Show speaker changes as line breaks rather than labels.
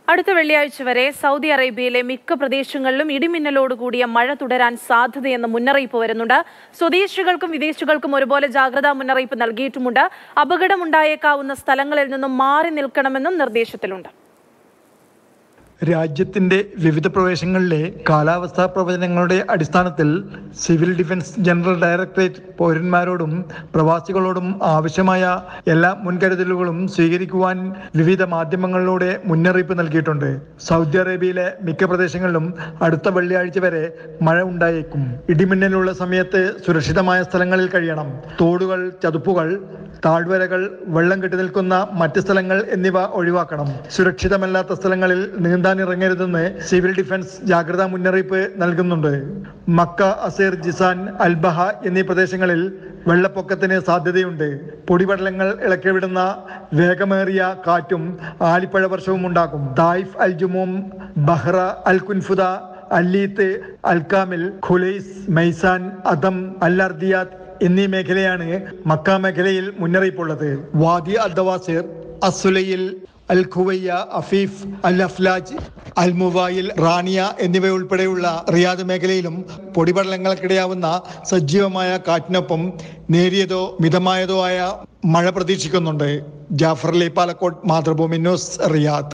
അടുത്ത വെള്ളിയാഴ്ച വരെ സൗദി അറേബ്യയിലെ മിക്ക പ്രദേശങ്ങളിലും ഇടിമിന്നലോട് കൂടിയ മഴ തുടരാൻ സാധ്യതയെന്ന് മുന്നറിയിപ്പ് വരുന്നുണ്ട് സ്വദേശികൾക്കും വിദേശികൾക്കും ഒരുപോലെ ജാഗ്രതാ മുന്നറിയിപ്പ് നൽകിയിട്ടുമുണ്ട് അപകടമുണ്ടായേക്കാവുന്ന സ്ഥലങ്ങളിൽ നിന്നും മാറി നിൽക്കണമെന്നും നിർദ്ദേശത്തിലുണ്ട്
രാജ്യത്തിന്റെ വിവിധ പ്രദേശങ്ങളിലെ കാലാവസ്ഥാ പ്രവചനങ്ങളുടെ അടിസ്ഥാനത്തിൽ സിവിൽ ഡിഫൻസ് ജനറൽ ഡയറക്ടറേറ്റ് പൗരന്മാരോടും പ്രവാസികളോടും ആവശ്യമായ എല്ലാ മുൻകരുതലുകളും സ്വീകരിക്കുവാൻ വിവിധ മാധ്യമങ്ങളിലൂടെ മുന്നറിയിപ്പ് നൽകിയിട്ടുണ്ട് സൗദി അറേബ്യയിലെ മിക്ക പ്രദേശങ്ങളിലും അടുത്ത വെള്ളിയാഴ്ച വരെ മഴ ഉണ്ടായേക്കും ഇടിമിന്നലുള്ള സമയത്ത് സുരക്ഷിതമായ സ്ഥലങ്ങളിൽ കഴിയണം തോടുകൾ ചതുപ്പുകൾ താഴ്വരകൾ വെള്ളം കെട്ടി നിൽക്കുന്ന മറ്റ് സ്ഥലങ്ങൾ എന്നിവ ഒഴിവാക്കണം സുരക്ഷിതമല്ലാത്ത സ്ഥലങ്ങളിൽ നീന്താനിറങ്ങരുതെന്ന് സിവിൽ ഡിഫൻസ് ജാഗ്രതാ മുന്നറിയിപ്പ് നൽകുന്നുണ്ട് മക്ക അസീർ ജിസാൻ അൽബഹ എന്നീ പ്രദേശങ്ങളിൽ വെള്ളപ്പൊക്കത്തിന് സാധ്യതയുണ്ട് പൊടിപടലങ്ങൾ ഇളക്കിവിടുന്ന വേഗമേറിയ കാറ്റും ആലിപ്പഴ വർഷവും ഉണ്ടാകും Taif Al Jumum Bahra Al Qunfudhah Al Lith Al Kamil Khulais Maysan Adham Al Ardiyat എന്നീ മേഖലയാണ് മക്ക മേഖലയിൽ മുന്നറിയിപ്പുള്ളത് വാദി അൽ ദവാസിർ അസുലയിൽ അൽ ഖുവയ്യ അഫീഫ് അൽ അഫ്ലാജ് അൽ മുവായിൽ റാണിയ എന്നിവയുൾപ്പെടെയുള്ള റിയാദ് മേഖലയിലും പൊടിപടലങ്ങൾക്കിടയാവുന്ന സജീവമായ കാറ്റിനൊപ്പം നേരിയതോ മിതമായതോ ആയ മഴ പ്രതീക്ഷിക്കുന്നുണ്ട് ജാഫർ അലി പാലക്കോട്ട് മാതൃഭൂമി ന്യൂസ് റിയാദ്